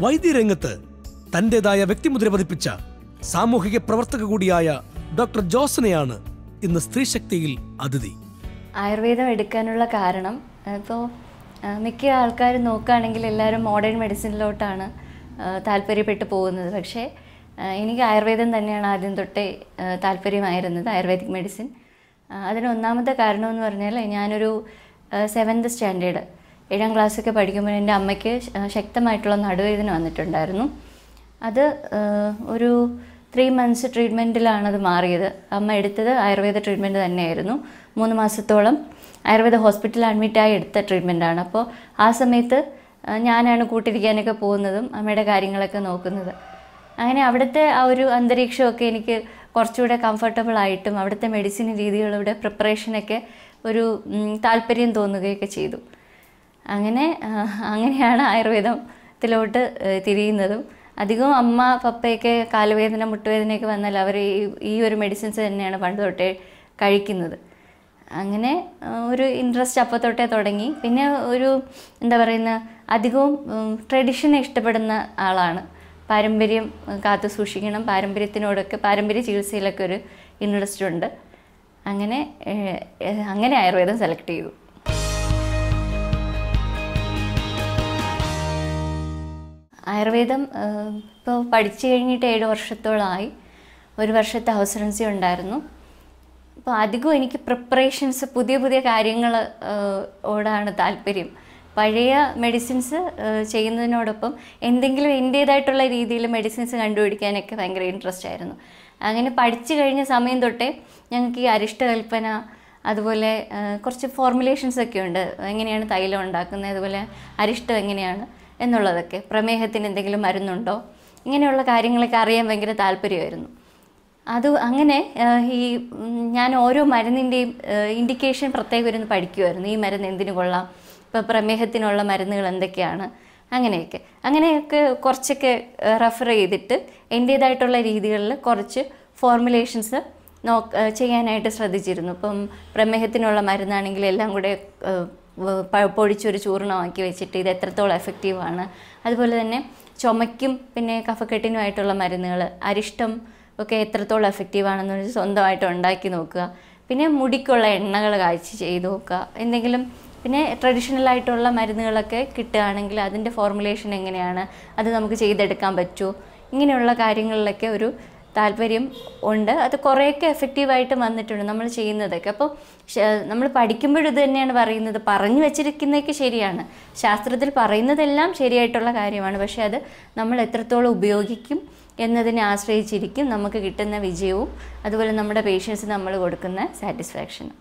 വൈദ്യരംഗത്ത് തന്റേതായ വ്യക്തിമുദ്ര പതിപ്പിച്ച സാമൂഹിക പ്രവർത്തക കൂടിയായ ഡോക്ടർ ജോസനെയാണ് ഇന്ന് സ്ത്രീശക്തിയിൽ അതിഥി ആയുർവേദം എടുക്കാനുള്ള കാരണം ഇപ്പോൾ മിക്ക ആൾക്കാരും നോക്കുകയാണെങ്കിൽ എല്ലാവരും മോഡേൺ മെഡിസിനിലോട്ടാണ് ആ, താല്പര്യപ്പെട്ടു പോകുന്നത് പക്ഷേ ആ, എനിക്ക് ആയുർവേദം തന്നെയാണ് ആദ്യം തൊട്ടേ ആ, താല്പര്യമായിരുന്നത് ആയുർവേദിക് മെഡിസിൻ ആ, അതിന് ഒന്നാമത്തെ കാരണം എന്ന് പറഞ്ഞാൽ ഞാനൊരു സെവൻത് സ്റ്റാൻഡേർഡ് ഏഴാം ക്ലാസ്സൊക്കെ പഠിക്കുമ്പോൾ എൻ്റെ അമ്മയ്ക്ക് ശ- ശക്തമായിട്ടുള്ള നടുവേദന വന്നിട്ടുണ്ടായിരുന്നു അത് ആ, ഒരു ത്രീ മന്ത്സ് ട്രീറ്റ്മെൻറ്റിലാണ് അത് മാറിയത് അമ്മ എടുത്തത് ആയുർവേദ ട്രീറ്റ്മെൻറ്റ് തന്നെയായിരുന്നു മൂന്ന് മാസത്തോളം ആയുർവേദ ഹോസ്പിറ്റലിൽ അഡ്മിറ്റായി എടുത്ത ട്രീറ്റ്മെൻറ്റാണ് അപ്പോൾ ആ സമയത്ത് ആ, ഞാനാണ് കൂട്ടിരിക്കാനൊക്കെ പോകുന്നതും അമ്മയുടെ കാര്യങ്ങളൊക്കെ നോക്കുന്നത് അങ്ങനെ അവിടുത്തെ ആ ഒരു അന്തരീക്ഷമൊക്കെ എനിക്ക് കുറച്ചുകൂടെ കംഫർട്ടബിൾ ആയിട്ടും അവിടുത്തെ മെഡിസിൻ രീതികളുടെ പ്രിപ്പറേഷനൊക്കെ ഒരു ഉം, താല്പര്യം തോന്നുകയൊക്കെ ചെയ്തു അങ്ങനെ ആ, അങ്ങനെയാണ് ആയുർവേദത്തിലോട്ട് ഏ, തിരിയുന്നതും അധികവും അമ്മ പപ്പയൊക്കെ കാലുവേദന മുട്ടുവേദനയൊക്കെ വന്നാൽ അവർ ഈ ഈ ഒരു മെഡിസിൻസ് തന്നെയാണ് പണ്ട് തൊട്ടേ കഴിക്കുന്നത് അങ്ങനെ ആ, ഒരു ഇൻട്രസ്റ്റ് അപ്പോൾ തൊട്ടേ തുടങ്ങി പിന്നെ ഒരു എന്താ പറയുന്ന അധികവും ട്രഡീഷനെ ഇഷ്ടപ്പെടുന്ന ആളാണ് പാരമ്പര്യം ഉം, കാത്തു സൂക്ഷിക്കണം പാരമ്പര്യത്തിനോടൊക്കെ പാരമ്പര്യ ചികിത്സയിലൊക്കെ ഒരു ഇൻട്രസ്റ്റ് ഉണ്ട് അങ്ങനെ ഏ, ഏ, അങ്ങനെ ആയുർവേദം സെലക്ട് ചെയ്തു ആയുർവേദം ഇപ്പോൾ പഠിച്ചു കഴിഞ്ഞിട്ട് ഏഴ് വർഷത്തോളമായി ഒരു വർഷത്തെ ഹൗസ് റെൻസി ഉണ്ടായിരുന്നു അപ്പോൾ അധികവും എനിക്ക് പ്രിപ്പറേഷൻസ് പുതിയ പുതിയ കാര്യങ്ങൾ ഓടാണ് താല്പര്യം പഴയ മെഡിസിൻസ് ചെയ്യുന്നതിനോടൊപ്പം എന്തെങ്കിലും എൻ്റേതായിട്ടുള്ള രീതിയിൽ മെഡിസിൻസ് കണ്ടുപിടിക്കാനൊക്കെ ഭയങ്കര ഇൻട്രസ്റ്റ് ആയിരുന്നു അങ്ങനെ പഠിച്ചു കഴിഞ്ഞ സമയം തൊട്ടേ ഞങ്ങൾക്ക് ഈ അരിഷ്ടകൽപ്പന അതുപോലെ ആ, കുറച്ച് ഫോർമുലേഷൻസ് ഒക്കെ ഉണ്ട് എങ്ങനെയാണ് തൈലം ഉണ്ടാക്കുന്നത് അതുപോലെ അരിഷ്ടം എങ്ങനെയാണ് എന്നുള്ളതൊക്കെ പ്രമേഹത്തിന് എന്തെങ്കിലും മരുന്നുണ്ടോ ഇങ്ങനെയുള്ള കാര്യങ്ങളൊക്കെ അറിയാൻ ഭയങ്കര താല്പര്യമായിരുന്നു അത് അങ്ങനെ ആ, ഈ ഉം, ഞാൻ ഓരോ മരുന്നിൻ്റെയും ഇൻഡിക്കേഷൻ പ്രത്യേകം ഇരുന്ന് പഠിക്കുമായിരുന്നു ഈ മരുന്ന് എന്തിനു കൊള്ളാം ഇപ്പോൾ പ്രമേഹത്തിനുള്ള മരുന്നുകൾ എന്തൊക്കെയാണ് അങ്ങനെയൊക്കെ അങ്ങനെയൊക്കെ കുറച്ചൊക്കെ റെഫർ ചെയ്തിട്ട് എൻ്റേതായിട്ടുള്ള രീതികളിൽ കുറച്ച് ഫോർമുലേഷൻസ് നോ ചെയ്യാനായിട്ട് ശ്രദ്ധിച്ചിരുന്നു ഇപ്പം പ്രമേഹത്തിനുള്ള മരുന്നാണെങ്കിൽ എല്ലാം കൂടെ ഏഹ്, വ- പ- പൊടിച്ചൊരു ചൂർണ്ണമാക്കി വെച്ചിട്ട് ഇത് എത്രത്തോളം എഫക്റ്റീവാണ് അതുപോലെ തന്നെ ചുമയ്ക്കും പിന്നെ കഫക്കെട്ടിനുമായിട്ടുള്ള മരുന്നുകൾ അരിഷ്ടം ഒക്കെ എത്രത്തോളം എഫക്റ്റീവ് ആണെന്ന് വെച്ച് സ്വന്തമായിട്ട് ഉണ്ടാക്കി നോക്കുക പിന്നെ മുടിക്കുള്ള എണ്ണകൾ കാഴ്ച ചെയ്ത് നോക്കുക എന്തെങ്കിലും പിന്നെ ട്രഡീഷണൽ ആയിട്ടുള്ള മരുന്നുകളൊക്കെ കിട്ടുകയാണെങ്കിൽ അതിൻ്റെ ഫോർമുലേഷൻ എങ്ങനെയാണ് അത് നമുക്ക് ചെയ്തെടുക്കാൻ പറ്റുമോ ഇങ്ങനെയുള്ള കാര്യങ്ങളിലൊക്കെ ഒരു താല്പര്യം ഉണ്ട് അത് കുറേയൊക്കെ എഫക്റ്റീവായിട്ട് വന്നിട്ടുണ്ട് നമ്മൾ ചെയ്യുന്നതൊക്കെ അപ്പോൾ നമ്മൾ പഠിക്കുമ്പോഴും ഇത് തന്നെയാണ് പറയുന്നത് പറഞ്ഞു വെച്ചിരിക്കുന്നതൊക്കെ ശരിയാണ് ശാസ്ത്രത്തിൽ പറയുന്നതെല്ലാം ശരിയായിട്ടുള്ള കാര്യമാണ് പക്ഷേ അത് നമ്മൾ എത്രത്തോളം ഉപയോഗിക്കും എന്നതിനെ ആശ്രയിച്ചിരിക്കും നമുക്ക് കിട്ടുന്ന വിജയവും അതുപോലെ നമ്മുടെ പേഷ്യൻസ് നമ്മൾ കൊടുക്കുന്ന സാറ്റിസ്ഫാക്ഷനും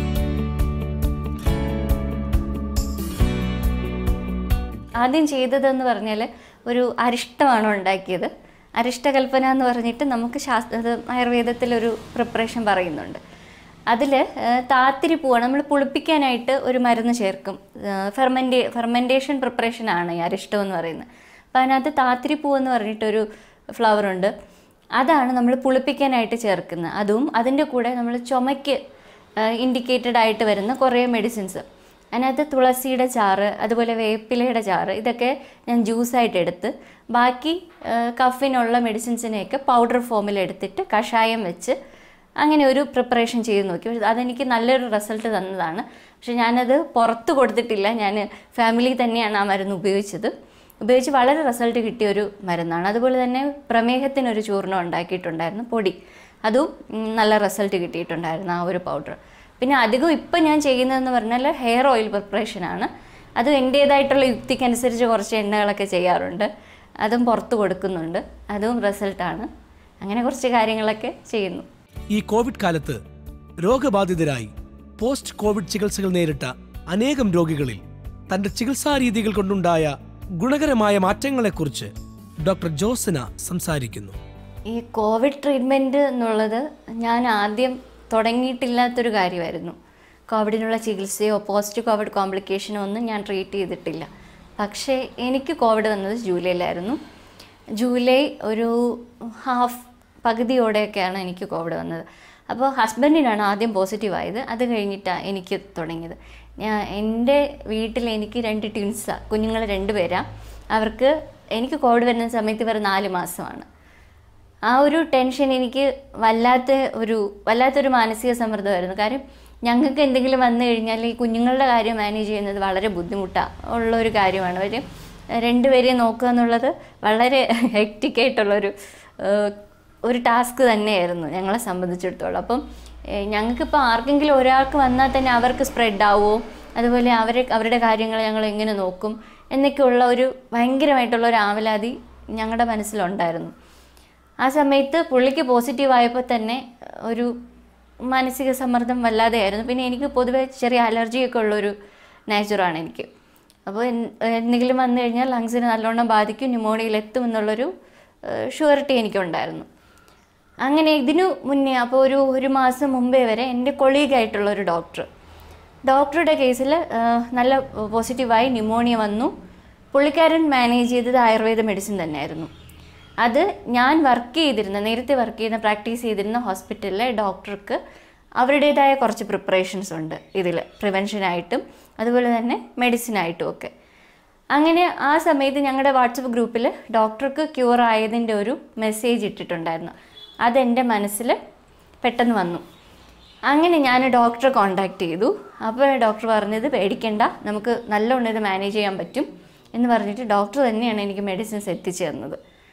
ആദ്യം ചെയ്തതെന്ന് പറഞ്ഞാൽ ഒരു അരിഷ്ടമാണ് ഉണ്ടാക്കിയത് അരിഷ്ടകൽപ്പന എന്ന് പറഞ്ഞിട്ട് നമുക്ക് ശാസ്ത്ര അത് ആയുർവേദത്തിലൊരു പ്രിപ്പറേഷൻ പറയുന്നുണ്ട് അതിൽ താത്തിരി പൂവാണ് നമ്മൾ പുളിപ്പിക്കാനായിട്ട് ഒരു മരുന്ന് ചേർക്കും ഫെർമെൻറ്റേ ഫെർമെൻറ്റേഷൻ പ്രിപ്പറേഷനാണ് ഈ അരിഷ്ടം എന്ന് പറയുന്നത് അപ്പോൾ അതിനകത്ത് താത്തിരി പൂ എന്ന് പറഞ്ഞിട്ടൊരു ഫ്ലവർ ഉണ്ട് അതാണ് നമ്മൾ പുളിപ്പിക്കാനായിട്ട് ചേർക്കുന്നത് അതും അതിൻ്റെ കൂടെ നമ്മൾ ചുമയ്ക്ക് ഇൻഡിക്കേറ്റഡ് ആയിട്ട് വരുന്ന കുറേ മെഡിസിൻസ് അതിനകത്ത് തുളസിയുടെ ചാറ് അതുപോലെ വേപ്പിലയുടെ ചാറ് ഇതൊക്കെ ഞാൻ ജ്യൂസായിട്ട് എടുത്ത് ബാക്കി ആ, കഫിനുള്ള മെഡിസിൻസിനെയൊക്കെ പൗഡർ ഫോമിൽ എടുത്തിട്ട് കഷായം വെച്ച് അങ്ങനെ ഒരു പ്രിപ്പറേഷൻ ചെയ്ത് നോക്കി പക്ഷെ അതെനിക്ക് നല്ലൊരു റിസൾട്ട് തന്നതാണ് പക്ഷെ ഞാനത് പുറത്ത് കൊടുത്തിട്ടില്ല ഞാൻ ഫാമിലി തന്നെയാണ് ആ മരുന്ന് ഉപയോഗിച്ചത് ഉപയോഗിച്ച് വളരെ റിസൾട്ട് കിട്ടിയ ഒരു മരുന്നാണ് അതുപോലെ തന്നെ പ്രമേഹത്തിനൊരു ചൂർണ്ണം ഉണ്ടാക്കിയിട്ടുണ്ടായിരുന്നു പൊടി അതും ഉം, നല്ല റിസൾട്ട് കിട്ടിയിട്ടുണ്ടായിരുന്നു ആ ഒരു പൗഡർ പിന്നെ അധികം ഇപ്പം ഞാൻ ചെയ്യുന്നതെന്ന് പറഞ്ഞാൽ ഹെയർ ഓയിൽ പ്രിപ്പറേഷനാണ് അതും എൻ്റേതായിട്ടുള്ള യുക്തിക്കനുസരിച്ച് കുറച്ച് എണ്ണകളൊക്കെ ചെയ്യാറുണ്ട് അതും പുറത്ത് കൊടുക്കുന്നുണ്ട് അതും റിസൾട്ടാണ് അങ്ങനെ കുറച്ച് കാര്യങ്ങളൊക്കെ ചെയ്യുന്നു ഈ കോവിഡ് കാലത്ത് രോഗബാധിതരായി പോസ്റ്റ് കോവിഡ് ചികിത്സകൾ നേരിട്ട അനേകം രോഗികളിൽ തന്റെ ചികിത്സാ രീതികൾ കൊണ്ടുണ്ടായ ഗുണകരമായ മാറ്റങ്ങളെക്കുറിച്ച് ഡോക്ടർ ജോസന സംസാരിക്കുന്നു ഈ കോവിഡ് ട്രീറ്റ്മെൻറ്റ് എന്നുള്ളത് ഞാൻ ആദ്യം തുടങ്ങിയിട്ടില്ലാത്തൊരു കാര്യമായിരുന്നു കോവിഡിനുള്ള ചികിത്സയോ പോസ്റ്റ് കോവിഡ് കോംപ്ലിക്കേഷനോ ഒന്നും ഞാൻ ട്രീറ്റ് ചെയ്തിട്ടില്ല പക്ഷേ എനിക്ക് കോവിഡ് വന്നത് ജൂലൈയിലായിരുന്നു ജൂലൈ ഒരു ഹാഫ് പകുതിയോടെയൊക്കെയാണ് എനിക്ക് കോവിഡ് വന്നത് അപ്പോൾ ഹസ്ബൻഡിനാണ് ആദ്യം പോസിറ്റീവ് ആയത് അത് കഴിഞ്ഞിട്ടാണ് എനിക്ക് തുടങ്ങിയത് ഞാൻ എൻ്റെ വീട്ടിൽ എനിക്ക് രണ്ട് ട്വിൻസാണ് കുഞ്ഞുങ്ങൾ രണ്ട് പേരാണ് അവർക്ക് എനിക്ക് കോവിഡ് വരുന്ന സമയത്ത് ഇവർ നാല് മാസമാണ് ആ ഒരു ടെൻഷൻ എനിക്ക് വല്ലാത്ത ഒരു വല്ലാത്തൊരു മാനസിക സമ്മർദ്ദമായിരുന്നു കാര്യം ഞങ്ങൾക്ക് എന്തെങ്കിലും വന്നു കഴിഞ്ഞാൽ ഈ കുഞ്ഞുങ്ങളുടെ കാര്യം മാനേജ് ചെയ്യുന്നത് വളരെ ബുദ്ധിമുട്ടാണ് ഉള്ള ഒരു കാര്യമാണ് അവർ രണ്ടുപേരെയും നോക്കുക എന്നുള്ളത് വളരെ ഹെക്റ്റിക് ആയിട്ടുള്ളൊരു ഏഹ്, ഒരു ടാസ്ക് തന്നെയായിരുന്നു ഞങ്ങളെ സംബന്ധിച്ചിടത്തോളം അപ്പം ഏഹ്, ഞങ്ങൾക്കിപ്പോൾ ആർക്കെങ്കിലും ഒരാൾക്ക് വന്നാൽ തന്നെ അവർക്ക് സ്പ്രെഡ് ആവുമോ അതുപോലെ അവരെ അവരുടെ കാര്യങ്ങൾ ഞങ്ങൾ എങ്ങനെ നോക്കും എന്നൊക്കെയുള്ള ഒരു ഭയങ്കരമായിട്ടുള്ള ഒരു ആവലാതി ഞങ്ങളുടെ മനസ്സിലുണ്ടായിരുന്നു ആ സമയത്ത് പുള്ളിക്ക് പോസിറ്റീവ് ആയപ്പോൾ തന്നെ ഒരു മാനസിക സമ്മർദ്ദം വല്ലാതെയായിരുന്നു പിന്നെ എനിക്ക് പൊതുവേ ചെറിയ അലർജിയൊക്കെ ഉള്ളൊരു നേച്ചറാണ് എനിക്ക് അപ്പോൾ എന്ത് എന്തെങ്കിലും വന്നു കഴിഞ്ഞാൽ ലങ്സിന് നല്ലോണം ബാധിക്കും ന്യൂമോണിയയിൽ എത്തും എന്നുള്ളൊരു ഷുവറിറ്റി എനിക്കുണ്ടായിരുന്നു അങ്ങനെ ഇതിനു മുന്നേ അപ്പോൾ ഒരു ഒരു മാസം മുമ്പേ വരെ എൻ്റെ കൊളീഗായിട്ടുള്ള ഒരു ഡോക്ടർ ഡോക്ടറുടെ കേസിൽ നല്ല പോസിറ്റീവായി ന്യൂമോണിയ വന്നു പുള്ളിക്കാരൻ മാനേജ് ചെയ്തത് ആയുർവേദ മെഡിസിൻ തന്നെയായിരുന്നു അത് ഞാൻ വർക്ക് ചെയ്തിരുന്ന നേരത്തെ വർക്ക് ചെയ്യുന്ന പ്രാക്ടീസ് ചെയ്തിരുന്ന ഹോസ്പിറ്റലിലെ ഡോക്ടർക്ക് അവരുടേതായ കുറച്ച് പ്രിപ്പറേഷൻസ് ഉണ്ട് ഇതിൽ പ്രിവെൻഷനായിട്ടും അതുപോലെ തന്നെ മെഡിസിനായിട്ടും ഒക്കെ അങ്ങനെ ആ സമയത്ത് ഞങ്ങളുടെ വാട്സപ്പ് ഗ്രൂപ്പിൽ ഡോക്ടർക്ക് ക്യൂർ ആയതിൻ്റെ ഒരു മെസ്സേജ് ഇട്ടിട്ടുണ്ടായിരുന്നു അതെൻ്റെ മനസ്സിൽ പെട്ടെന്ന് വന്നു അങ്ങനെ ഞാൻ ഡോക്ടറെ കോണ്ടാക്ട് ചെയ്തു അപ്പോൾ ഡോക്ടർ പറഞ്ഞത് പേടിക്കണ്ട നമുക്ക് നല്ലോണം ഇത് മാനേജ് ചെയ്യാൻ പറ്റും എന്ന് പറഞ്ഞിട്ട് ഡോക്ടർ തന്നെയാണ് എനിക്ക് മെഡിസിൻസ് എത്തിച്ചു തന്നത്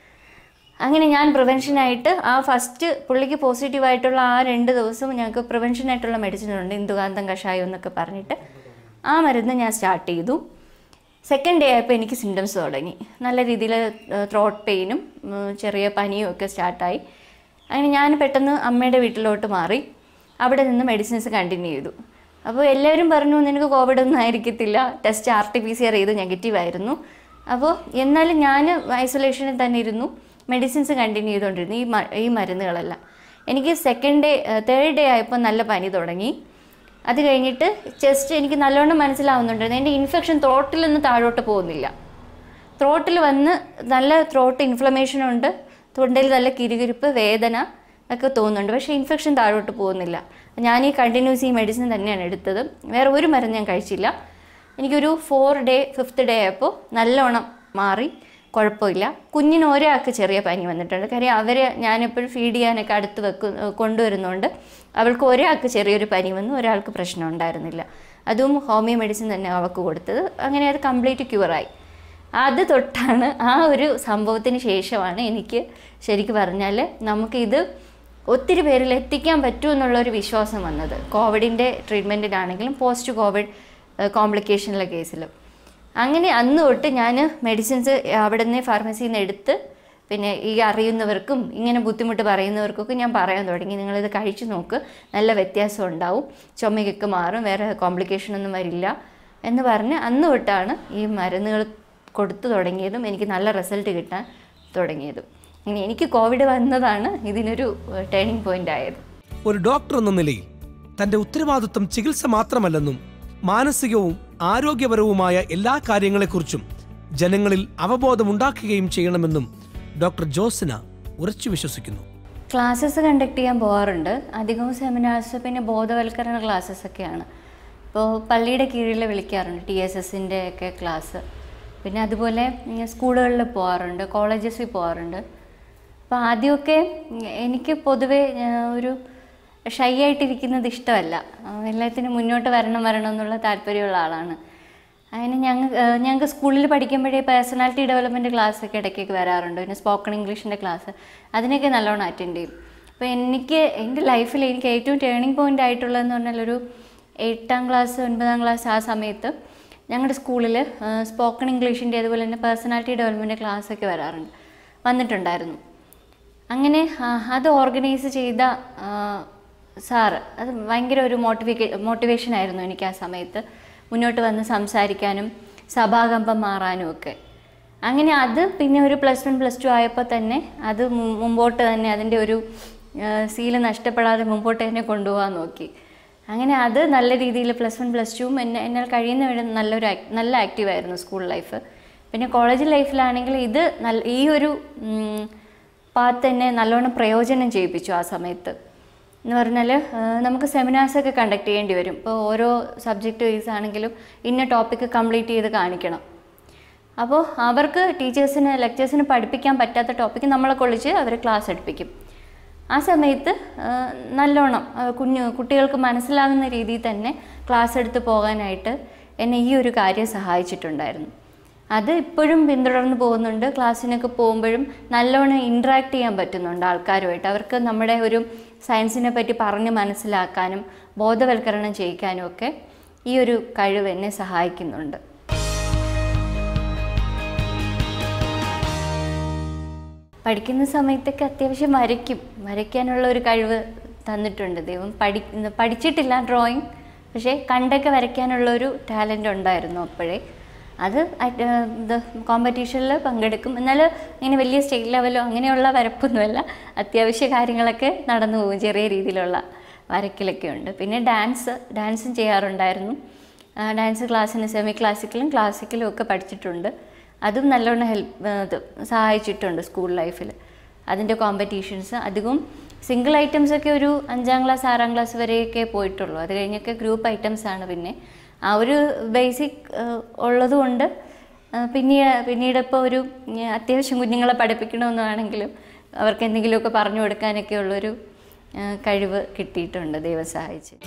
അങ്ങനെ ഞാൻ പ്രിവെൻഷനായിട്ട് ആ ഫസ്റ്റ് പുള്ളിക്ക് പോസിറ്റീവായിട്ടുള്ള ആ രണ്ട് ദിവസം ഞങ്ങൾക്ക് പ്രിവെൻഷനായിട്ടുള്ള മെഡിസിൻ ഉണ്ട് ഇന്ദുകാന്തം കഷായം എന്നൊക്കെ പറഞ്ഞിട്ട് ആ മരുന്ന് ഞാൻ സ്റ്റാർട്ട് ചെയ്തു സെക്കൻഡ് ഡേ ആയപ്പോൾ എനിക്ക് സിംറ്റംസ് തുടങ്ങി നല്ല രീതിയിൽ ത്രോട്ട് പെയിനും ഉം, ചെറിയ പനിയും ഒക്കെ സ്റ്റാർട്ടായി അങ്ങനെ ഞാൻ പെട്ടെന്ന് അമ്മയുടെ വീട്ടിലോട്ട് മാറി അവിടെ നിന്ന് മെഡിസിൻസ് കണ്ടിന്യൂ ചെയ്തു അപ്പോൾ എല്ലാവരും പറഞ്ഞു നിനക്ക് കോവിഡ് ഒന്നും ആയിരിക്കത്തില്ല test R T P C R ചെയ്ത് നെഗറ്റീവ് ആയിരുന്നു അപ്പോൾ എന്നാലും ഞാൻ ഐസൊലേഷനിൽ തന്നെ ഇരുന്നു മെഡിസിൻസ് കണ്ടിന്യൂ ചെയ്തുകൊണ്ടിരുന്നു ഈ മ- ഈ മരുന്നുകളെല്ലാം എനിക്ക് സെക്കൻഡ് ഡേ തേർഡ് ഡേ ആയപ്പോൾ നല്ല പനി തുടങ്ങി അത് കഴിഞ്ഞിട്ട് ചെസ്റ്റ് എനിക്ക് നല്ലോണം മനസ്സിലാവുന്നുണ്ടായിരുന്നു എൻ്റെ ഇൻഫെക്ഷൻ ത്രോട്ടിൽ നിന്ന് താഴോട്ട് പോകുന്നില്ല ത്രോട്ടിൽ വന്ന് നല്ല ത്രോട്ട് ഇൻഫ്ലമേഷൻ ഉണ്ട് തൊണ്ടയിൽ നല്ല കിരുകിരിപ്പ് വേദന ഒക്കെ തോന്നുന്നുണ്ട് പക്ഷേ ഇൻഫെക്ഷൻ താഴോട്ട് പോകുന്നില്ല ഞാൻ ഈ കണ്ടിന്യൂസ് ഈ മെഡിസിൻ തന്നെയാണ് എടുത്തത് വേറെ ഒരു മരുന്ന് ഞാൻ കഴിച്ചില്ല എനിക്കൊരു ഫോർ ഡേ ഫിഫ്ത്ത് ഡേ ആയപ്പോൾ നല്ലോണം മാറി കുഴപ്പമില്ല കുഞ്ഞിന് ഒരാൾക്ക് ചെറിയ പനി വന്നിട്ടുണ്ട് കാര്യം അവരെ ഞാനെപ്പോഴും ഫീഡ് ചെയ്യാനൊക്കെ അടുത്ത് വെക്കും കൊണ്ടുവരുന്നതുകൊണ്ട് അവൾക്ക് ഒരാൾക്ക് ചെറിയൊരു പനി വന്നു ഒരാൾക്ക് പ്രശ്നം ഉണ്ടായിരുന്നില്ല അതും ഹോമിയോ മെഡിസിൻ തന്നെ അവൾക്ക് കൊടുത്തത് അങ്ങനെ അത് കംപ്ലീറ്റ് ക്യൂറായി അത് തൊട്ടാണ് ആ ഒരു സംഭവത്തിന് ശേഷമാണ് എനിക്ക് ശരിക്കും പറഞ്ഞാൽ നമുക്കിത് ഒത്തിരി പേരിൽ എത്തിക്കാൻ പറ്റൂ എന്നുള്ളൊരു വിശ്വാസം വന്നത് കോവിഡിൻ്റെ ട്രീറ്റ്മെൻറ്റിനാണെങ്കിലും പോസ്റ്റ് കോവിഡ് കോംപ്ലിക്കേഷനിലെ കേസിലും അങ്ങനെ അന്ന് തൊട്ട് ഞാൻ മെഡിസിൻസ് അവിടെ നിന്ന് ഫാർമസിയിൽ നിന്ന് എടുത്ത് പിന്നെ ഈ അറിയുന്നവർക്കും ഇങ്ങനെ ബുദ്ധിമുട്ട് പറയുന്നവർക്കൊക്കെ ഞാൻ പറയാൻ തുടങ്ങി നിങ്ങളിത് കഴിച്ചു നോക്ക് നല്ല വ്യത്യാസം ഉണ്ടാവും ചുമയൊക്കെ മാറും വേറെ കോംപ്ലിക്കേഷൻ ഒന്നും വരില്ല എന്ന് പറഞ്ഞ് അന്ന് തൊട്ടാണ് ഈ മരുന്നുകൾ കൊടുത്തു തുടങ്ങിയതും എനിക്ക് നല്ല റിസൾട്ട് കിട്ടാൻ തുടങ്ങിയതും ഇനി എനിക്ക് കോവിഡ് വന്നതാണ് ഇതിനൊരു ടേണിംഗ് പോയിന്റ് ആയത് ഒരു ഡോക്ടർ എന്ന നിലയിൽ തന്റെ ഉത്തരവാദിത്വം ചികിത്സ മാത്രമല്ലെന്നും മാനസികവും ആരോഗ്യപരവുമായ എല്ലാ കാര്യങ്ങളെക്കുറിച്ചും ജനങ്ങളിൽ അവബോധമുണ്ടാക്കുകയും ചെയ്യണമെന്നും ഡോക്ടർ ജോസിന ഉറച്ചു വിശ്വസിക്കുന്നു ക്ലാസ്സസ് കണ്ടക്ട് ചെയ്യാൻ പോകാറുണ്ട് അധികവും സെമിനാർസ് പിന്നെ ബോധവൽക്കരണ ക്ലാസ്സസ് ഒക്കെയാണ് ഇപ്പോൾ പള്ളിയുടെ കീഴിൽ വിളിക്കാറുണ്ട് ടി എസ് എസിൻ്റെ ഒക്കെ ക്ലാസ് പിന്നെ അതുപോലെ ഉം, സ്കൂളുകളിൽ പോകാറുണ്ട് കോളേജസിൽ പോകാറുണ്ട് അപ്പോൾ ആദ്യമൊക്കെ ഉം, എനിക്ക് പൊതുവേ ആ, ഒരു ഷൈ ആയിട്ടിരിക്കുന്നത് ഇഷ്ടമല്ല ആ, എല്ലാത്തിനും മുന്നോട്ട് വരണം വരണം എന്നുള്ള താല്പര്യമുള്ള ആളാണ് അങ്ങനെ ഞങ്ങൾ ഞങ്ങൾക്ക് സ്കൂളിൽ പഠിക്കുമ്പോഴേ പേഴ്സണാലിറ്റി ഡെവലപ്മെൻറ്റ് ക്ലാസ് ഒക്കെ ഇടയ്ക്കൊക്കെ വരാറുണ്ട് പിന്നെ സ്പോക്കൺ ഇംഗ്ലീഷിൻ്റെ ക്ലാസ് അതിനൊക്കെ നല്ലോണം അറ്റൻഡ് ചെയ്യും അപ്പോൾ എനിക്ക് എൻ്റെ ലൈഫിൽ എനിക്ക് ഏറ്റവും ടേണിംഗ് പോയിൻ്റ് ആയിട്ടുള്ളതെന്ന് പറഞ്ഞാൽ ഒരു എട്ടാം ക്ലാസ് ഒൻപതാം ക്ലാസ് ആ സമയത്ത് ഞങ്ങളുടെ സ്കൂളിൽ സ്പോക്കൺ ഇംഗ്ലീഷിൻ്റെ അതുപോലെ തന്നെ പേഴ്സണാലിറ്റി ഡെവലപ്മെൻറ്റ് ക്ലാസ് ഒക്കെ വരാറുണ്ട് വന്നിട്ടുണ്ടായിരുന്നു അങ്ങനെ ആ, അത് ഓർഗനൈസ് ചെയ്ത ആ, സാറ് അത് ഭയങ്കര ഒരു മോട്ടിവേക്ക മോട്ടിവേഷൻ ആയിരുന്നു എനിക്ക് ആ സമയത്ത് മുന്നോട്ട് വന്ന് സംസാരിക്കാനും സഭാകമ്പം മാറാനും ഒക്കെ അങ്ങനെ അത് പിന്നെ ഒരു പ്ലസ് വൺ പ്ലസ് ടു ആയപ്പോൾ തന്നെ അത് മു- മുമ്പോട്ട് തന്നെ അതിൻ്റെ ഒരു സീല് നഷ്ടപ്പെടാതെ മുമ്പോട്ട് തന്നെ കൊണ്ടുപോകാൻ നോക്കി അങ്ങനെ അത് നല്ല രീതിയിൽ പ്ലസ് വൺ പ്ലസ് ടുവും എന്നെ എന്നാൽ കഴിയുന്ന വരെ നല്ലൊരു ആക്- നല്ല ആക്റ്റീവായിരുന്നു സ്കൂൾ ലൈഫ് പിന്നെ കോളേജ് ലൈഫിലാണെങ്കിൽ ഇത് നല്ല ഈ ഒരു പാത്ത് എന്നെ നല്ലോണം പ്രയോജനം ചെയ്യിപ്പിച്ചു ആ സമയത്ത് എന്ന് പറഞ്ഞാൽ നമുക്ക് സെമിനാർസൊക്കെ കണ്ടക്ട് ചെയ്യേണ്ടി വരും ഇപ്പോൾ ഓരോ സബ്ജക്റ്റ് വൈസ് ആണെങ്കിലും ഇന്ന ടോപ്പിക്ക് കംപ്ലീറ്റ് ചെയ്ത് കാണിക്കണം അപ്പോൾ അവർക്ക് ടീച്ചേഴ്സിന് ലെക്ചേഴ്സിന് പഠിപ്പിക്കാൻ പറ്റാത്ത ടോപ്പിക്ക് നമ്മളെ കൊള്ളിച്ച് അവർ ക്ലാസ് എടുപ്പിക്കും ആ സമയത്ത് ആ, നല്ലോണം ആ, കുഞ്ഞു കുട്ടികൾക്ക് മനസ്സിലാകുന്ന രീതിയിൽ തന്നെ ക്ലാസ് എടുത്ത് പോകാനായിട്ട് എന്നെ ഈ ഒരു കാര്യം സഹായിച്ചിട്ടുണ്ടായിരുന്നു അത് ഇപ്പോഴും പിന്തുടർന്ന് പോകുന്നുണ്ട് ക്ലാസ്സിനൊക്കെ പോകുമ്പോഴും നല്ലോണം ഇൻട്രാക്ട് ചെയ്യാൻ പറ്റുന്നുണ്ട് ആൾക്കാരുമായിട്ട് അവർക്ക് നമ്മുടെ ഒരു സയൻസിനെ പറ്റി പറഞ്ഞ് മനസ്സിലാക്കാനും ബോധവൽക്കരണം ചെയ്യിക്കാനും ഒക്കെ ഈ ഒരു കഴിവ് എന്നെ സഹായിക്കുന്നുണ്ട് പഠിക്കുന്ന സമയത്തൊക്കെ അത്യാവശ്യം വരയ്ക്കും വരയ്ക്കാനുള്ള ഒരു കഴിവ് തന്നിട്ടുണ്ട് ദൈവം പഠി പഠിച്ചിട്ടില്ല ഡ്രോയിങ് പക്ഷേ കണ്ടൊക്കെ വരയ്ക്കാനുള്ള ഒരു ടാലൻ്റ് ഉണ്ടായിരുന്നു അപ്പോഴേ അത് അറ്റ് ഇത് കോമ്പറ്റീഷനിൽ പങ്കെടുക്കും എന്നാൽ ഇങ്ങനെ വലിയ സ്റ്റേറ്റ് ലെവലോ അങ്ങനെയുള്ള വരപ്പൊന്നുമല്ല അത്യാവശ്യ കാര്യങ്ങളൊക്കെ നടന്നു പോകും ചെറിയ രീതിയിലുള്ള വരയ്ക്കലൊക്കെ ഉണ്ട് പിന്നെ ഡാൻസ് ഡാൻസും ചെയ്യാറുണ്ടായിരുന്നു ആ, ഡാൻസ് ക്ലാസ്സിന് സെമി ക്ലാസിക്കലും ക്ലാസിക്കലും ഒക്കെ പഠിച്ചിട്ടുണ്ട് അതും നല്ലോണം ഹെൽപ്പ് ഇത് സഹായിച്ചിട്ടുണ്ട് സ്കൂൾ ലൈഫിൽ അതിൻ്റെ കോമ്പറ്റീഷൻസ് അധികവും സിംഗിൾ ഐറ്റംസ് ഒക്കെ ഒരു അഞ്ചാം ക്ലാസ് ആറാം ക്ലാസ് വരെയൊക്കെ പോയിട്ടുള്ളൂ അത് കഴിഞ്ഞൊക്കെ ഗ്രൂപ്പ് ഐറ്റംസ് ആണ് പിന്നെ ആ ഒരു ബേസിക് ഉള്ളതുകൊണ്ട് ആ, പിന്നെ പിന്നീട് ഇപ്പോൾ ഒരു ഉം, അത്യാവശ്യം കുഞ്ഞുങ്ങളെ പഠിപ്പിക്കണമെന്നാണെങ്കിലും അവർക്ക് എന്തെങ്കിലുമൊക്കെ പറഞ്ഞു കൊടുക്കാനൊക്കെ ഉള്ളൊരു ആ, കഴിവ് കിട്ടിയിട്ടുണ്ട് ദൈവം സഹായിച്ച്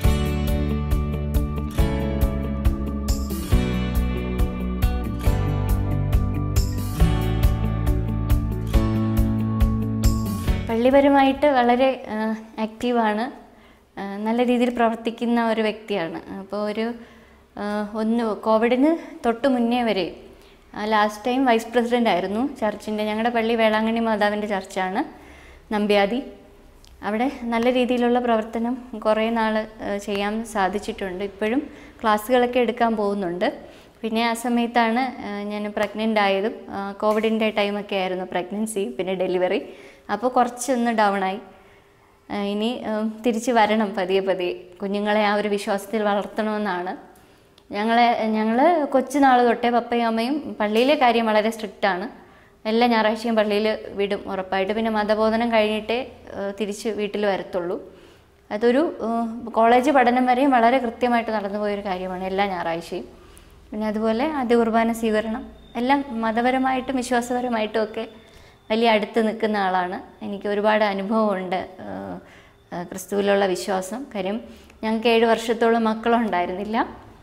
പള്ളിപരമായിട്ട് വളരെ ആക്റ്റീവാണ് നല്ല രീതിയിൽ പ്രവർത്തിക്കുന്ന ഒരു വ്യക്തിയാണ് അപ്പോൾ ഒരു ആ, ഒന്ന് കോവിഡിന് തൊട്ട് മുന്നേ വരെ ലാസ്റ്റ് ടൈം വൈസ് പ്രസിഡൻ്റ് ആയിരുന്നു ചർച്ചിൻ്റെ ഞങ്ങളുടെ പള്ളി വേളാങ്കണ്ണി മാതാവിൻ്റെ ചർച്ചാണ് നമ്പ്യാതി അവിടെ നല്ല രീതിയിലുള്ള പ്രവർത്തനം കുറേ നാൾ ചെയ്യാൻ സാധിച്ചിട്ടുണ്ട് ഇപ്പോഴും ക്ലാസ്സുകളൊക്കെ എടുക്കാൻ പോകുന്നുണ്ട് പിന്നെ ആ സമയത്താണ് ആ, ഞാൻ പ്രഗ്നൻ്റ് ആയതും ആ, കോവിഡിൻ്റെ ടൈമൊക്കെ ആയിരുന്നു പ്രഗ്നൻസി പിന്നെ ഡെലിവറി അപ്പോൾ കുറച്ചൊന്ന് ഡൗൺ ആയി ആ, ഇനി ഉം, തിരിച്ച് വരണം പതിയെ പതിയെ കുഞ്ഞുങ്ങളെ ആ ഒരു വിശ്വാസത്തിൽ വളർത്തണമെന്നാണ് ഞങ്ങളെ ഞങ്ങൾ കൊച്ചുനാൾ തൊട്ടേ പപ്പയും അമ്മയും പള്ളിയിലെ കാര്യം വളരെ സ്ട്രിക്റ്റാണ് എല്ലാ ഞായറാഴ്ചയും പള്ളിയിൽ വിടും ഉറപ്പായിട്ട് പിന്നെ മതബോധനം കഴിഞ്ഞിട്ടേ ആ, തിരിച്ച് വീട്ടിൽ വരത്തുള്ളൂ അതൊരു ആ, കോളേജ് പഠനം വരെയും വളരെ കൃത്യമായിട്ട് നടന്നു പോയൊരു കാര്യമാണ് എല്ലാ ഞായറാഴ്ചയും പിന്നെ അതുപോലെ ആദ്യ കുർബാന സ്വീകരണം എല്ലാം മതപരമായിട്ടും വിശ്വാസപരമായിട്ടും ഒക്കെ വലിയ അടുത്ത് നിൽക്കുന്ന ആളാണ് എനിക്ക് ഒരുപാട് അനുഭവമുണ്ട് ആ, ആ, ക്രിസ്തുവിലുള്ള വിശ്വാസം കാര്യം ഞങ്ങൾക്ക് ഏഴ് വർഷത്തോളം മക്കളുണ്ടായിരുന്നില്ല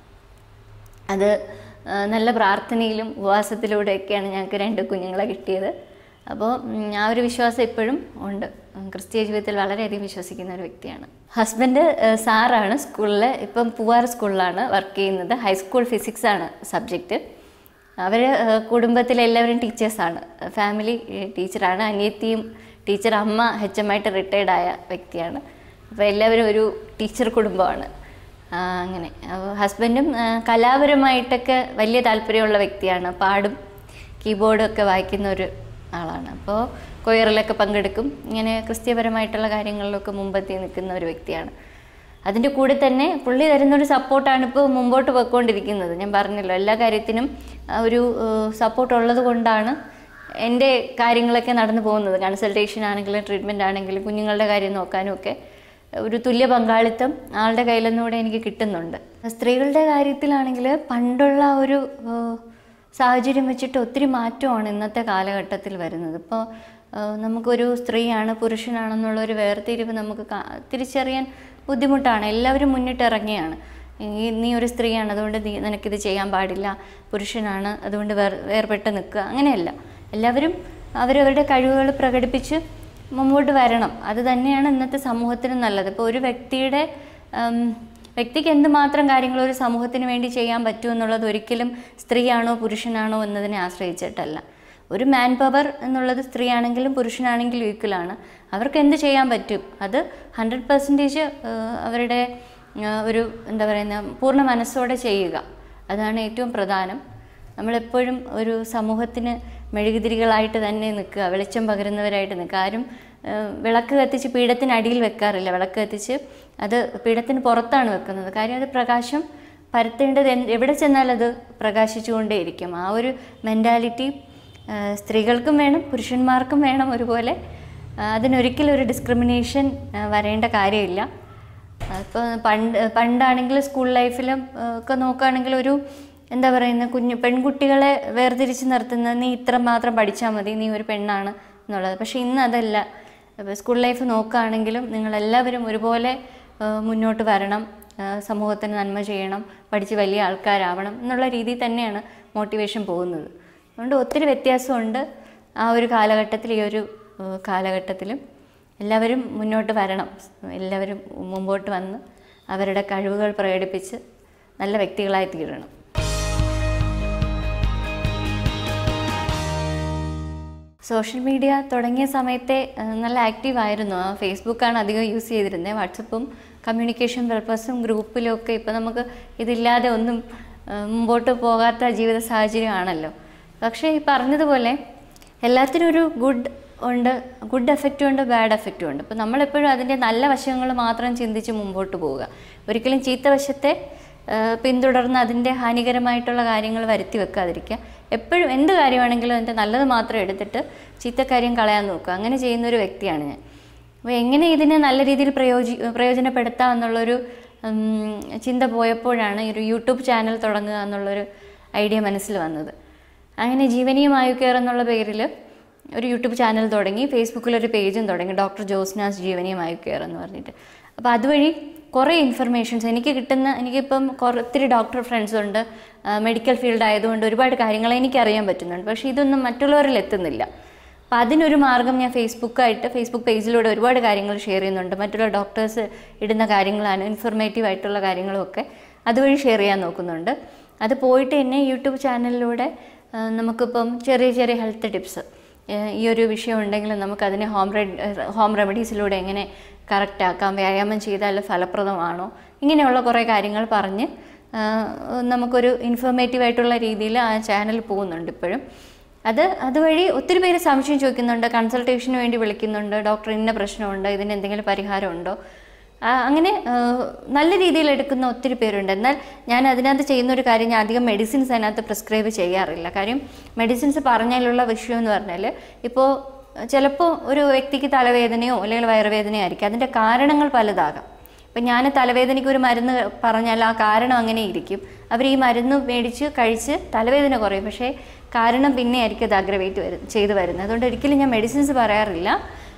അത് ആ, നല്ല പ്രാർത്ഥനയിലും ഉപവാസത്തിലൂടെയൊക്കെയാണ് ഞങ്ങൾക്ക് രണ്ട് കുഞ്ഞുങ്ങളെ കിട്ടിയത് അപ്പോൾ ഉം, ആ ഒരു വിശ്വാസം ഇപ്പോഴും ഉണ്ട് ഉം, ക്രിസ്തീയ ജീവിതത്തിൽ വളരെയധികം വിശ്വസിക്കുന്ന ഒരു വ്യക്തിയാണ് ഹസ്ബൻഡ് ആ, സാറാണ് സ്കൂളിൽ ഇപ്പം പൂവാർ സ്കൂളിലാണ് വർക്ക് ചെയ്യുന്നത് ഹൈസ്കൂൾ ഫിസിക്സ് ആണ് സബ്ജക്റ്റ് അവർ കുടുംബത്തിലെ എല്ലാവരും ടീച്ചേഴ്സാണ് ഫാമിലി ടീച്ചറാണ് അനിയത്തിയും ടീച്ചർ അമ്മ എച്ച് എം ആയിട്ട് റിട്ടയർഡ് ആയ വ്യക്തിയാണ് അപ്പോൾ എല്ലാവരും ഒരു ടീച്ചർ കുടുംബമാണ് ആ, അങ്ങനെ അപ്പോൾ ഹസ്ബൻഡും ആ, കലാപരമായിട്ടൊക്കെ വലിയ താല്പര്യമുള്ള വ്യക്തിയാണ് പാടും കീബോർഡും ഒക്കെ വായിക്കുന്ന ഒരു ആളാണ് അപ്പോൾ കൊയറിലൊക്കെ പങ്കെടുക്കും ഇങ്ങനെ ക്രിസ്ത്യപരമായിട്ടുള്ള കാര്യങ്ങളിലൊക്കെ മുമ്പെത്തി നിൽക്കുന്ന ഒരു വ്യക്തിയാണ് അതിൻ്റെ കൂടെ തന്നെ പുള്ളി തരുന്നൊരു സപ്പോർട്ടാണ് ഇപ്പോൾ മുമ്പോട്ട് പോയിക്കൊണ്ടിരിക്കുന്നത് ഞാൻ പറഞ്ഞല്ലോ എല്ലാ കാര്യത്തിനും ആ, ഒരു സപ്പോർട്ട് ഉള്ളത് കൊണ്ടാണ് എൻ്റെ കാര്യങ്ങളൊക്കെ നടന്നു പോകുന്നത് കൺസൾട്ടേഷൻ ആണെങ്കിലും ട്രീറ്റ്മെൻ്റ് ആണെങ്കിലും കുഞ്ഞുങ്ങളുടെ കാര്യം നോക്കാനും ഒക്കെ ഒരു തുല്യ പങ്കാളിത്തം ആളുടെ കയ്യിലൊന്നുകൂടെ എനിക്ക് കിട്ടുന്നുണ്ട് സ്ത്രീകളുടെ കാര്യത്തിലാണെങ്കിൽ പണ്ടുള്ള ആ ഒരു ഏഹ്, സാഹചര്യം വെച്ചിട്ട് ഒത്തിരി മാറ്റമാണ് ഇന്നത്തെ കാലഘട്ടത്തിൽ വരുന്നത് ഇപ്പോൾ നമുക്കൊരു സ്ത്രീയാണ് പുരുഷനാണെന്നുള്ള ഒരു വേർതിരിവ് നമുക്ക് കാ- തിരിച്ചറിയാൻ ബുദ്ധിമുട്ടാണ് എല്ലാവരും മുന്നിട്ടിറങ്ങിയാണ് ഈ നീ ഒരു സ്ത്രീയാണ് അതുകൊണ്ട് നീ നിനക്കിത് ചെയ്യാൻ പാടില്ല പുരുഷനാണ് അതുകൊണ്ട് വേർ വേർപെട്ട് നിൽക്കുക അങ്ങനെയല്ല എല്ലാവരും അവരവരുടെ കഴിവുകൾ പ്രകടിപ്പിച്ച് മുമ്പോട്ട് വരണം അത് തന്നെയാണ് ഇന്നത്തെ സമൂഹത്തിന് നല്ലത് ഇപ്പോൾ ഒരു വ്യക്തിയുടെ ഉം, വ്യക്തിക്ക് എന്തുമാത്രം കാര്യങ്ങൾ ഒരു സമൂഹത്തിന് വേണ്ടി ചെയ്യാൻ പറ്റും എന്നുള്ളത് ഒരിക്കലും സ്ത്രീയാണോ പുരുഷനാണോ എന്നതിനെ ആശ്രയിച്ചിട്ടല്ല ഒരു മാൻ പവർ എന്നുള്ളത് സ്ത്രീയാണെങ്കിലും പുരുഷനാണെങ്കിലും ഈക്വലാണ് അവർക്ക് എന്ത് ചെയ്യാൻ പറ്റും അത് ഹൺഡ്രഡ് പെർസെൻറ്റേജ് അവരുടെ ആ, ഒരു എന്താ പറയുന്ന പൂർണ്ണ മനസ്സോടെ ചെയ്യുക അതാണ് ഏറ്റവും പ്രധാനം നമ്മളെപ്പോഴും ഒരു സമൂഹത്തിന് മെഴുകുതിരികളായിട്ട് തന്നെ നിൽക്കുക വെളിച്ചം പകരുന്നവരായിട്ട് നിൽക്കുക ആരും ആ, വിളക്ക് കത്തിച്ച് പീഠത്തിനടിയിൽ വെക്കാറില്ല വിളക്ക് കത്തിച്ച് അത് പീഠത്തിന് പുറത്താണ് വെക്കുന്നത് കാര്യം അത് പ്രകാശം പരത്തേണ്ടത് എന്ത് എവിടെ ചെന്നാലും അത് പ്രകാശിച്ചുകൊണ്ടേയിരിക്കും ആ ഒരു മെൻറ്റാലിറ്റി സ്ത്രീകൾക്കും വേണം പുരുഷന്മാർക്കും വേണം ഒരുപോലെ ആ, അതിനൊരിക്കലും ഒരു ഡിസ്ക്രിമിനേഷൻ വരേണ്ട കാര്യമില്ല ഇപ്പോൾ പണ്ട് പണ്ടാണെങ്കിൽ സ്കൂൾ ലൈഫിലും ആ, ഒക്കെ നോക്കുകയാണെങ്കിൽ ഒരു എന്താ പറയുന്നത് കുഞ്ഞു പെൺകുട്ടികളെ വേർതിരിച്ച് നിർത്തുന്ന നീ ഇത്ര മാത്രം പഠിച്ചാൽ മതി നീ ഒരു പെണ്ണാണ് എന്നുള്ളത് പക്ഷേ ഇന്ന് അതല്ല ഇപ്പോൾ സ്കൂൾ ലൈഫ് നോക്കുകയാണെങ്കിലും നിങ്ങളെല്ലാവരും ഒരുപോലെ ആ, മുന്നോട്ട് വരണം ആ, സമൂഹത്തിന് നന്മ ചെയ്യണം പഠിച്ച് വലിയ ആൾക്കാരാവണം എന്നുള്ള രീതിയിൽ തന്നെയാണ് മോട്ടിവേഷൻ പോകുന്നത് അതുകൊണ്ട് ഒത്തിരി വ്യത്യാസമുണ്ട് ആ ഒരു കാലഘട്ടത്തിൽ ഈ ഒരു ആ, കാലഘട്ടത്തിലും എല്ലാവരും മുന്നോട്ട് വരണം എല്ലാവരും മുമ്പോട്ട് വന്ന് അവരുടെ കഴിവുകൾ പ്രകടിപ്പിച്ച് നല്ല വ്യക്തികളായി തീരണം സോഷ്യൽ മീഡിയ തുടങ്ങിയ സമയത്തെ ആ, നല്ല ആക്റ്റീവ് ആയിരുന്നു ആ ഫേസ്ബുക്കാണ് അധികം യൂസ് ചെയ്തിരുന്നത് വാട്സപ്പും കമ്മ്യൂണിക്കേഷൻ പർപ്പസും ഗ്രൂപ്പിലും ഒക്കെ ഇപ്പോൾ നമുക്ക് ഇതില്ലാതെ ഒന്നും ആ, മുമ്പോട്ട് പോകാത്ത ജീവിത സാഹചര്യമാണല്ലോ പക്ഷേ ഈ പറഞ്ഞതുപോലെ എല്ലാത്തിനും ഒരു ഗുഡ് ഉണ്ട് ഗുഡ് എഫക്റ്റും ഉണ്ട് ബാഡ് എഫക്റ്റും ഉണ്ട് അപ്പോൾ നമ്മളെപ്പോഴും അതിൻ്റെ നല്ല വശങ്ങൾ മാത്രം ചിന്തിച്ച് മുമ്പോട്ട് പോവുക ഒരിക്കലും ചീത്ത വശത്തെ ആ, പിന്തുടർന്ന് അതിൻ്റെ ഹാനികരമായിട്ടുള്ള കാര്യങ്ങൾ വരുത്തി വെക്കാതിരിക്കുക എപ്പോഴും എന്ത് കാര്യമാണെങ്കിലും അതിൻ്റെ നല്ലത് മാത്രം എടുത്തിട്ട് ചീത്ത കാര്യം കളയാൻ നോക്കുക അങ്ങനെ ചെയ്യുന്ന ഒരു വ്യക്തിയാണ് ഞാൻ അപ്പോൾ എങ്ങനെ ഇതിനെ നല്ല രീതിയിൽ പ്രയോജി പ്രയോജനപ്പെടുത്താം എന്നുള്ളൊരു ഉം, ചിന്ത പോയപ്പോഴാണ് ഈ ഒരു യൂട്യൂബ് ചാനൽ തുടങ്ങുക എന്നുള്ളൊരു ഐഡിയ മനസ്സിൽ വന്നത് അങ്ങനെ ജീവനിയും ആയുക്കേർ എന്നുള്ള പേരിൽ ഒരു യൂട്യൂബ് ചാനൽ തുടങ്ങി ഫേസ്ബുക്കിലൊരു പേജും തുടങ്ങി ഡോക്ടർ ജോസ്നാസ് ജീവനിയും ആയുക്കേർ എന്ന് പറഞ്ഞിട്ട് അപ്പോൾ അതുവഴി കുറേ ഇൻഫർമേഷൻസ് എനിക്ക് കിട്ടുന്ന എനിക്കിപ്പം കുറേ ഒത്തിരി ഡോക്ടർ ഫ്രണ്ട്സ് ഉണ്ട് മെഡിക്കൽ ഫീൽഡ് ആയതുകൊണ്ട് ഒരുപാട് കാര്യങ്ങൾ എനിക്കറിയാൻ പറ്റുന്നുണ്ട് പക്ഷേ ഇതൊന്നും മറ്റുള്ളവരിൽ എത്തുന്നില്ല അപ്പോൾ അതിനൊരു മാർഗം ഞാൻ ഫേസ്ബുക്കായിട്ട് ഫേസ്ബുക്ക് പേജിലൂടെ ഒരുപാട് കാര്യങ്ങൾ ഷെയർ ചെയ്യുന്നുണ്ട് മറ്റുള്ള ഡോക്ടേഴ്സ് ഇടുന്ന കാര്യങ്ങളാണ് ഇൻഫർമേറ്റീവ് ആയിട്ടുള്ള കാര്യങ്ങളുമൊക്കെ അതുവഴി ഷെയർ ചെയ്യാൻ നോക്കുന്നുണ്ട് അത് പോയിട്ട് തന്നെ യൂട്യൂബ് ചാനലിലൂടെ ആ, നമുക്കിപ്പം ചെറിയ ചെറിയ ഹെൽത്ത് ടിപ്സ് ഈ ഒരു വിഷയം ഉണ്ടെങ്കിൽ നമുക്കതിനെ ഹോം റെഡ് ഹോം റെമഡീസിലൂടെ എങ്ങനെ കറക്റ്റ് ആക്കാം വ്യായാമം ചെയ്താൽ ഫലപ്രദമാണോ ഇങ്ങനെയുള്ള കുറേ കാര്യങ്ങൾ പറഞ്ഞ് ആ, നമുക്കൊരു ഇൻഫോർമേറ്റീവ് ആയിട്ടുള്ള രീതിയിൽ ആ ചാനൽ പോകുന്നുണ്ട് ഇപ്പോഴും അത് അതുവഴി ഒത്തിരി പേര് സംശയം ചോദിക്കുന്നുണ്ട് കൺസൾട്ടേഷന് വേണ്ടി വിളിക്കുന്നുണ്ട് ഡോക്ടർ ഇന്ന പ്രശ്നമുണ്ട് ഇതിന് എന്തെങ്കിലും പരിഹാരമുണ്ടോ ആ, അങ്ങനെ ആ, നല്ല രീതിയിൽ എടുക്കുന്ന ഒത്തിരി പേരുണ്ട് എന്നാൽ ഞാൻ അതിനകത്ത് ചെയ്യുന്ന ഒരു കാര്യം ഞാൻ അധികം മെഡിസിൻസ് അതിനകത്ത് പ്രിസ്ക്രൈബ് ചെയ്യാറില്ല കാര്യം മെഡിസിൻസ് പറഞ്ഞാലുള്ള വിഷയം എന്ന് പറഞ്ഞാൽ ഇപ്പോൾ ചിലപ്പോൾ ഒരു വ്യക്തിക്ക് തലവേദനയോ അല്ലെങ്കിൽ വയറുവേദനയോ ആയിരിക്കും അതിൻ്റെ കാരണങ്ങൾ പലതാകാം ഇപ്പം ഞാൻ തലവേദനയ്ക്ക് ഒരു മരുന്ന് പറഞ്ഞാൽ ആ കാരണം അങ്ങനെ ഇരിക്കും അവർ ഈ മരുന്ന് മേടിച്ച് കഴിച്ച് തലവേദന കുറയും പക്ഷേ കാരണം പിന്നെ ആയിരിക്കും അത് അഗ്രവേറ്റ് വരും ചെയ്തു വരുന്നത് അതുകൊണ്ട് ഒരിക്കലും ഞാൻ മെഡിസിൻസ് പറയാറില്ല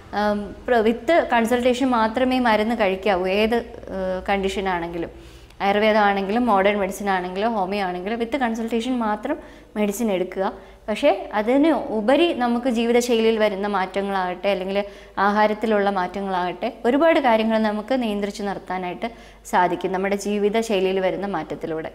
വിത്ത് കൺസൾട്ടേഷൻ മാത്രമേ മരുന്ന് കഴിക്കാവൂ ഏത് കണ്ടീഷനാണെങ്കിലും ആയുർവേദമാണെങ്കിലും മോഡേൺ മെഡിസിൻ ആണെങ്കിലും ഹോമിയോ ആണെങ്കിലും വിത്ത് കൺസൾട്ടേഷൻ മാത്രം മെഡിസിൻ എടുക്കുക പക്ഷേ അതിന് ഉപരി നമുക്ക് ജീവിതശൈലിയിൽ വരുന്ന മാറ്റങ്ങളാകട്ടെ അല്ലെങ്കിൽ ആഹാരത്തിലുള്ള മാറ്റങ്ങളാകട്ടെ ഒരുപാട് കാര്യങ്ങൾ നമുക്ക് നിയന്ത്രിച്ച് നിർത്താനായിട്ട് സാധിക്കും നമ്മുടെ ജീവിതശൈലിയിൽ വരുന്ന മാറ്റത്തിലൂടെ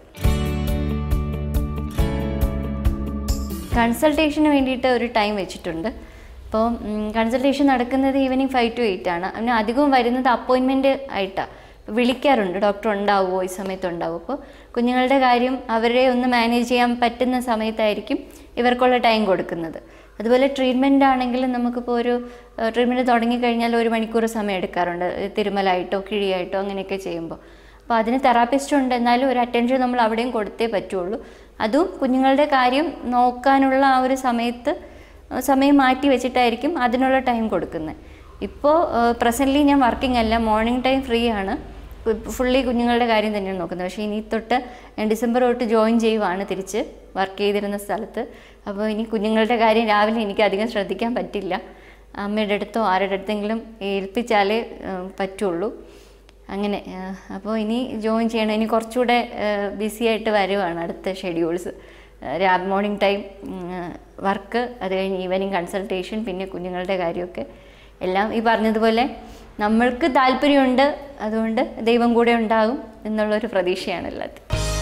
കൺസൾട്ടേഷന് വേണ്ടിയിട്ട് ഒരു ടൈം വെച്ചിട്ടുണ്ട് അപ്പോൾ കൺസൾട്ടേഷൻ നടക്കുന്നത് ഈവനിങ് ഫൈവ് ടു എയ്റ്റ് ആണ് അതിന് അധികവും വരുന്നത് അപ്പോയിൻമെൻറ്റ് ആയിട്ടാണ് വിളിക്കാറുണ്ട് ഡോക്ടർ ഉണ്ടാവുമോ ഈ സമയത്ത് ഉണ്ടാവുമോ അപ്പോൾ കുഞ്ഞുങ്ങളുടെ കാര്യം അവരെ ഒന്ന് മാനേജ് ചെയ്യാൻ പറ്റുന്ന സമയത്തായിരിക്കും ഇവർക്കുള്ള ടൈം കൊടുക്കുന്നത് അതുപോലെ ട്രീറ്റ്മെൻ്റ് ആണെങ്കിലും നമുക്കിപ്പോൾ ഒരു ട്രീറ്റ്മെൻറ്റ് തുടങ്ങിക്കഴിഞ്ഞാൽ ഒരു മണിക്കൂർ സമയം എടുക്കാറുണ്ട് തിരുമലായിട്ടോ കിഴിയായിട്ടോ അങ്ങനെയൊക്കെ ചെയ്യുമ്പോൾ അപ്പോൾ അതിന് തെറാപ്പിസ്റ്റ് ഉണ്ട് എന്നാലും ഒരു അറ്റൻഷൻ നമ്മൾ അവിടെയും കൊടുത്തേ പറ്റുള്ളൂ അതും കുഞ്ഞുങ്ങളുടെ കാര്യം നോക്കാനുള്ള ആ ഒരു സമയത്ത് സമയം മാറ്റി വെച്ചിട്ടായിരിക്കും അതിനുള്ള ടൈം കൊടുക്കുന്നത് ഇപ്പോൾ പ്രസൻ്റ്ലി ഞാൻ വർക്കിംഗ് അല്ല മോർണിംഗ് ടൈം ഫ്രീ ആണ് ഫുള്ളി കുഞ്ഞുങ്ങളുടെ കാര്യം തന്നെയാണ് നോക്കുന്നത് പക്ഷേ ഇനി തൊട്ട് ഞാൻ ഡിസംബർ തൊട്ട് ജോയിൻ ചെയ്യുവാണ് തിരിച്ച് വർക്ക് ചെയ്തിരുന്ന സ്ഥലത്ത് അപ്പോൾ ഇനി കുഞ്ഞുങ്ങളുടെ കാര്യം രാവിലെ എനിക്ക് അധികം ശ്രദ്ധിക്കാൻ പറ്റില്ല അമ്മയുടെ അടുത്തോ ആരുടെ അടുത്തെങ്കിലും ഏൽപ്പിച്ചാലേ ഏഹ്, പറ്റുള്ളൂ അങ്ങനെ ഏഹ്, അപ്പോൾ ഇനി ജോയിൻ ചെയ്യണം ഇനി കുറച്ചുകൂടെ ബിസി ആയിട്ട് വരുവാണ് അടുത്ത ഷെഡ്യൂൾസ് രാ മോർണിംഗ് ടൈം വർക്ക് അത് കഴിഞ്ഞ് ഈവനിങ് കൺസൾട്ടേഷൻ പിന്നെ കുഞ്ഞുങ്ങളുടെ കാര്യമൊക്കെ എല്ലാം ഈ പറഞ്ഞതുപോലെ നമ്മൾക്ക് താല്പര്യമുണ്ട് അതുകൊണ്ട് ദൈവം കൂടെ ഉണ്ടാകും എന്നുള്ളൊരു പ്രതീക്ഷയാണ് എല്ലാത്തിനും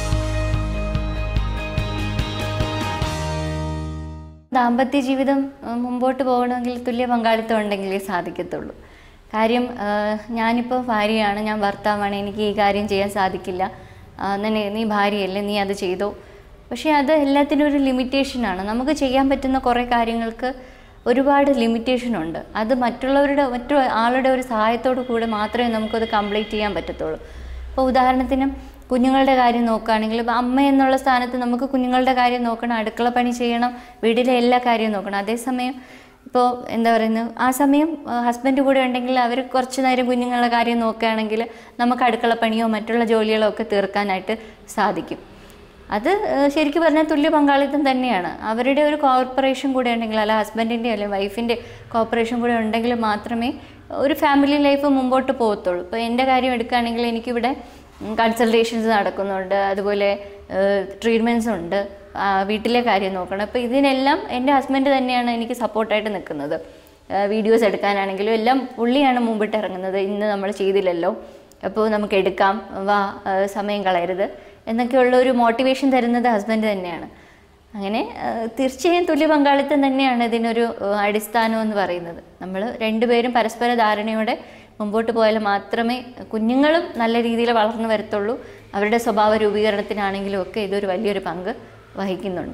ദാമ്പത്യ ജീവിതം ആ, മുമ്പോട്ട് പോകണമെങ്കിൽ തുല്യ പങ്കാളിത്തം ഉണ്ടെങ്കിലേ സാധിക്കത്തുള്ളൂ കാര്യം ആ, ഞാനിപ്പോൾ ഭാര്യയാണ് ഞാൻ ഭർത്താവാണ് എനിക്ക് ഈ കാര്യം ചെയ്യാൻ സാധിക്കില്ല ആ, നിന്നെ നീ ഭാര്യയല്ലേ നീ അത് ചെയ്തോ പക്ഷേ അത് എല്ലാത്തിനും ഒരു ലിമിറ്റേഷനാണ് നമുക്ക് ചെയ്യാൻ പറ്റുന്ന കുറേ കാര്യങ്ങൾക്ക് ഒരുപാട് ലിമിറ്റേഷൻ ഉണ്ട് അത് മറ്റുള്ളവരുടെ മറ്റു ആളുടെ ഒരു സഹായത്തോടു കൂടെ മാത്രമേ നമുക്കത് കംപ്ലീറ്റ് ചെയ്യാൻ പറ്റത്തുള്ളൂ ഇപ്പോൾ ഉദാഹരണത്തിന് കുഞ്ഞുങ്ങളുടെ കാര്യം നോക്കുകയാണെങ്കിൽ ഇപ്പോൾ അമ്മ എന്നുള്ള സ്ഥാനത്ത് നമുക്ക് കുഞ്ഞുങ്ങളുടെ കാര്യം നോക്കണം അടുക്കള പണി ചെയ്യണം വീട്ടിലെ എല്ലാ കാര്യവും നോക്കണം അതേസമയം ഇപ്പോൾ എന്താ പറയുന്നത് ആ സമയം ഹസ്ബൻഡ് കൂടെ ഉണ്ടെങ്കിൽ അവർ കുറച്ച് നേരം കുഞ്ഞുങ്ങളുടെ കാര്യം നോക്കുകയാണെങ്കിൽ നമുക്ക് അടുക്കള പണിയോ മറ്റുള്ള ജോലികളോ ഒക്കെ തീർക്കാനായിട്ട് സാധിക്കും അത് ഏഹ്, ശരിക്കും പറഞ്ഞാൽ തുല്യ പങ്കാളിത്തം തന്നെയാണ് അവരുടെ ഒരു കോർപ്പറേഷൻ കൂടെ ഉണ്ടെങ്കിൽ അല്ല ഹസ്ബൻഡിൻ്റെ അല്ലെങ്കിൽ വൈഫിൻ്റെ കോർപ്പറേഷൻ കൂടെ ഉണ്ടെങ്കിൽ മാത്രമേ ഒരു ഫാമിലി ലൈഫ് മുമ്പോട്ട് പോകത്തുള്ളൂ ഇപ്പോൾ എൻ്റെ കാര്യം എടുക്കുകയാണെങ്കിൽ എനിക്കിവിടെ കൺസൾട്ടേഷൻസ് നടക്കുന്നുണ്ട് അതുപോലെ ട്രീറ്റ്മെൻറ്റ്സ് ഉണ്ട് ആ, വീട്ടിലെ കാര്യം നോക്കണം അപ്പോൾ ഇതിനെല്ലാം എൻ്റെ ഹസ്ബൻഡ് തന്നെയാണ് എനിക്ക് സപ്പോർട്ടായിട്ട് നിൽക്കുന്നത് വീഡിയോസ് എടുക്കാനാണെങ്കിലും എല്ലാം പുള്ളിയാണ് മുമ്പിട്ട് ഇറങ്ങുന്നത് ഇന്ന് നമ്മൾ ചെയ്തില്ലല്ലോ അപ്പോൾ നമുക്ക് എടുക്കാം വാ ആ, സമയം കളയരുത് എന്നൊക്കെയുള്ള ഒരു മോട്ടിവേഷൻ തരുന്നത് ഹസ്ബൻഡ് തന്നെയാണ് അങ്ങനെ ആ, തീർച്ചയായും തുല്യ പങ്കാളിത്തം തന്നെയാണ് ഇതിനൊരു ആ, അടിസ്ഥാനം എന്ന് പറയുന്നത് നമ്മൾ രണ്ടുപേരും പരസ്പര ധാരണയോടെ മുമ്പോട്ട് പോയാൽ മാത്രമേ കുഞ്ഞുങ്ങളും നല്ല രീതിയിൽ വളർന്നു വരത്തുള്ളൂ അവരുടെ സ്വഭാവ രൂപീകരണത്തിനാണെങ്കിലും ഒക്കെ ഇതൊരു വലിയൊരു പങ്ക് വഹിക്കുന്നുണ്ട്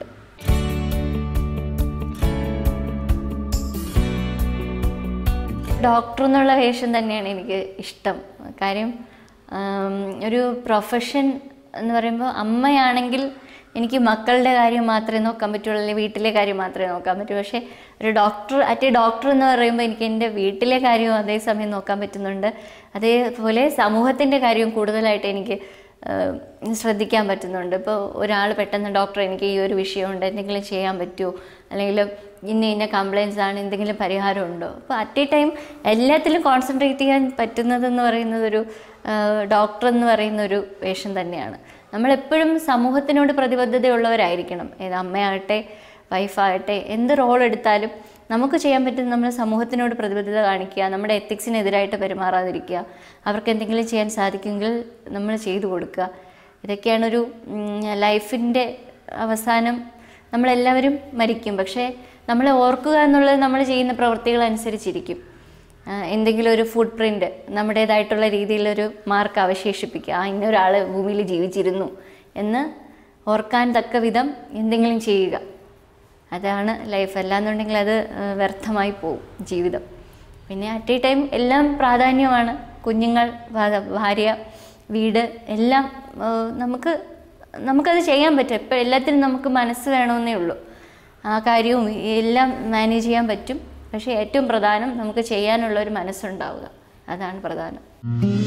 ഡോക്ടർ എന്നുള്ള വേഷം തന്നെയാണ് എനിക്ക് ഇഷ്ടം കാര്യം ആം, ഒരു പ്രൊഫഷൻ എന്ന് പറയുമ്പോൾ അമ്മയാണെങ്കിൽ എനിക്ക് മക്കളുടെ കാര്യം മാത്രമേ നോക്കാൻ പറ്റുള്ളൂ അല്ലെങ്കിൽ വീട്ടിലെ കാര്യം മാത്രമേ നോക്കാൻ പറ്റൂ പക്ഷേ ഒരു ഡോക്ടർ അറ്റ് ഡോക്ടർ എന്ന് പറയുമ്പോൾ എനിക്ക് എൻ്റെ വീട്ടിലെ കാര്യവും അതേസമയം നോക്കാൻ പറ്റുന്നുണ്ട് അതേപോലെ സമൂഹത്തിൻ്റെ കാര്യവും കൂടുതലായിട്ട് എനിക്ക് ഏഹ്, ശ്രദ്ധിക്കാൻ പറ്റുന്നുണ്ട് ഇപ്പോൾ ഒരാൾ പെട്ടെന്ന് ഡോക്ടർ എനിക്ക് ഈ ഒരു വിഷയമുണ്ട് എന്തെങ്കിലും ചെയ്യാൻ പറ്റുമോ അല്ലെങ്കിൽ ഇന്ന ഇന്ന കംപ്ലയിൻസ് ആണ് എന്തെങ്കിലും പരിഹാരം ഉണ്ടോ അപ്പോൾ അറ്റ് എ ടൈം എല്ലാത്തിലും കോൺസെൻട്രേറ്റ് ചെയ്യാൻ പറ്റുന്നതെന്ന് പറയുന്നത് ഒരു ഡോക്ടർ എന്ന് പറയുന്ന ഒരു വേഷം തന്നെയാണ് നമ്മളെപ്പോഴും സമൂഹത്തിനോട് പ്രതിബദ്ധതയുള്ളവരായിരിക്കണം ഏത് അമ്മയാകട്ടെ വൈഫാകട്ടെ എന്ത് റോൾ എടുത്താലും നമുക്ക് ചെയ്യാൻ പറ്റുന്ന നമ്മൾ സമൂഹത്തിനോട് പ്രതിബദ്ധത കാണിക്കുക നമ്മുടെ എത്തിക്സിനെതിരായിട്ട് പെരുമാറാതിരിക്കുക അവർക്ക് എന്തെങ്കിലും ചെയ്യാൻ സാധിക്കുമെങ്കിൽ നമ്മൾ ചെയ്തു കൊടുക്കുക ഇതൊക്കെയാണൊരു ലൈഫിൻ്റെ അവസാനം നമ്മളെല്ലാവരും മരിക്കും പക്ഷേ നമ്മളെ ഓർക്കുക എന്നുള്ളത് നമ്മൾ ചെയ്യുന്ന പ്രവൃത്തികൾ അനുസരിച്ചിരിക്കും ആ, എന്തെങ്കിലും ഒരു ഫുഡ് പ്രിൻ്റ് നമ്മുടേതായിട്ടുള്ള രീതിയിലൊരു മാർക്ക് അവശേഷിപ്പിക്കുക ആ ഇന്നൊരാൾ ഭൂമിയിൽ ജീവിച്ചിരുന്നു എന്ന് ഓർക്കാൻ തക്ക വിധം എന്തെങ്കിലും ചെയ്യുക അതാണ് ലൈഫ് അല്ലാന്നുണ്ടെങ്കിൽ അത് ആ, വ്യർത്ഥമായി പോവും ജീവിതം പിന്നെ അറ്റ് എ ടൈം എല്ലാം പ്രാധാന്യമാണ് കുഞ്ഞുങ്ങൾ ഭാ- ഭാര്യ വീട് എല്ലാം ആ, നമുക്ക് നമുക്കത് ചെയ്യാൻ പറ്റും ഇപ്പോൾ എല്ലാത്തിനും നമുക്ക് മനസ്സ് വേണമെന്നേ ഉള്ളൂ ആ കാര്യവും എല്ലാം മാനേജ് ചെയ്യാൻ പറ്റും പക്ഷേ ഏറ്റവും പ്രധാനം നമുക്ക് ചെയ്യാനുള്ള ഒരു മനസ്സുണ്ടാവുക അതാണ് പ്രധാനം